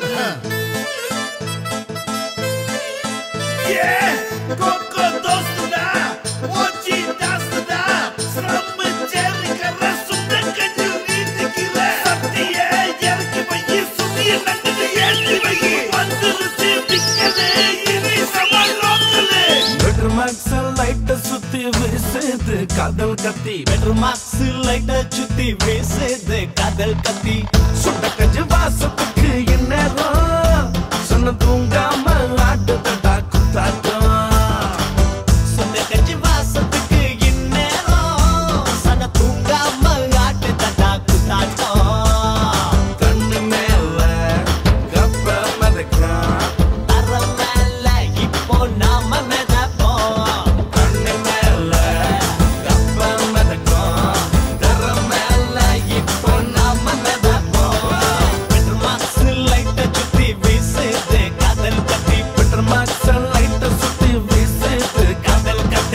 சுத்தி வீசுது காதல் கத்தி பெட்ரூம் மாக்ஸ் லைட்ட சுத்தி வீசுது காதல் கத்தி சுட்ட கஞ்சி வாசத்துக்கு இந்நேரம் சொன்ன தூங்காம ஆட்டுதடா குத்தாட்டம் சொந்த கஞ்சி வாசத்துக்கு இந்நேரம் சன தூங்காம ஆட்டு தட்டா குத்தாட்டம் கண்ணு மேல கப்ப மதக்கான் தர மேல இப்போ நாம மிதப்போம் கண்ணு மேல கப்ப மதக்கான் தர மேல இப்போ நாம மிதப்போம் பெட்ரூம் மாக்ஸ் லைட்ட சுத்தி வீசுது காதல் கத்தி பெட்ரோல் மாக்ஸ் லைட்ட சுத்தி வீசுது காதல் கத்தி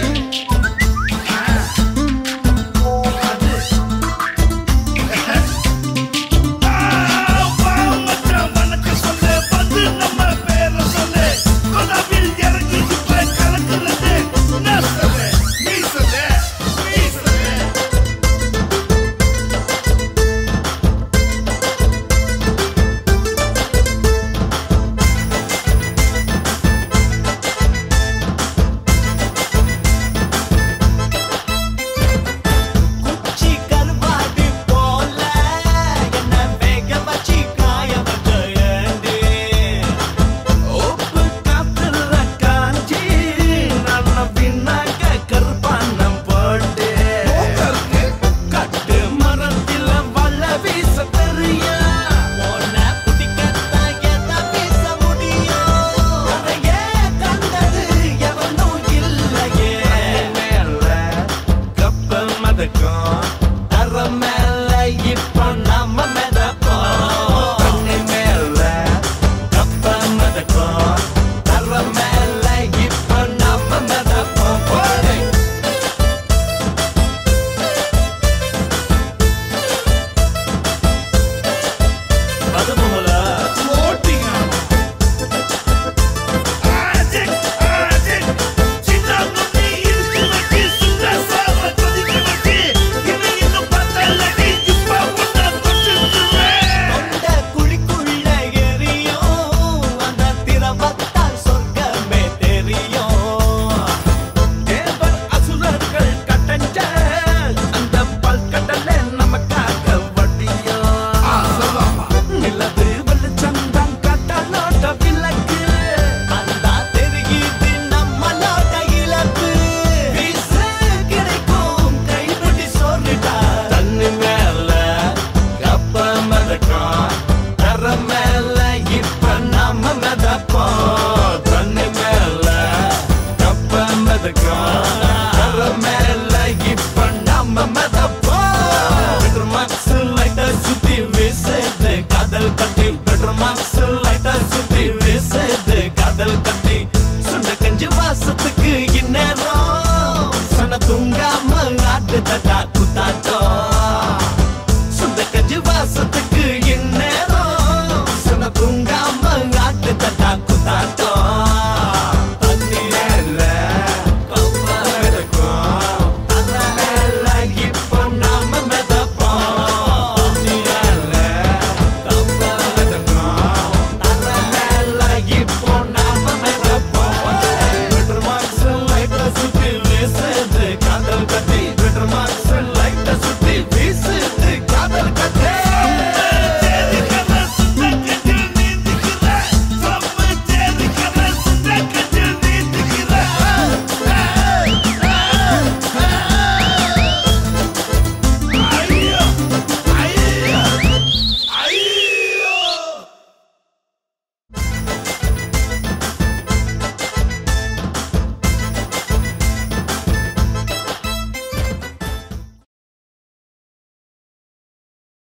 குச்சி கருவாடு போல என்ன வேக வச்சி காய வச்சேண்டி உப்பு காத்துல காஞ்சி நல்ல பின்னாக்க கருப்பானம் போட்டு கட்டு மரத்தில வல்ல வீச தெரியும் உன்னை பிடிக்கத்தான் எதை பேச முடியும் அதையே கண்டது எவனும் இல்லையே மேல கப்ப மதக்கும் தர மேல இப்ப நம்ம மிதப்போம் தண்ணி மேல கப்ப மதக்கும் தர மேல இப்ப நம்ம மிதப்போம் போடு மதுமோல தொண்ட குழிக்குள்ள எரியும் அந்த திரவத்தால் சொர்க்கமே தெரியும் தேவர் அசுரர்கள் கட்டஞ்ச அந்த பல்கடலே நமக்காக வட்டியும் நிலவு வெளிச்சந்தான் கடலோட விளக்கு அந்த தெரியுது நம்மளோட இழப்பு வீசு கிடைக்கும் கைப்பிடி சொல்லிட்டா தண்ணி மேல கப்ப மதக்கும் தர மேல இப்ப நாம மிதப்போம் தண்ணி மேல கப்ப மதக்கும் தர மேல இப்ப நாம மிதப்போம் பெட்ரோல் மாக்ஸ் லைட்ட சுத்தி வீசுது காதல் கட்டி பெட்ரோல் மாக்ஸ் லைட்ட சுத்தி வீசுது காதல் கட்டி சுண்ட கஞ்சி வாசத்துக்கு இந்நேரம் சன தூங்காம ஆட்டு தட்டா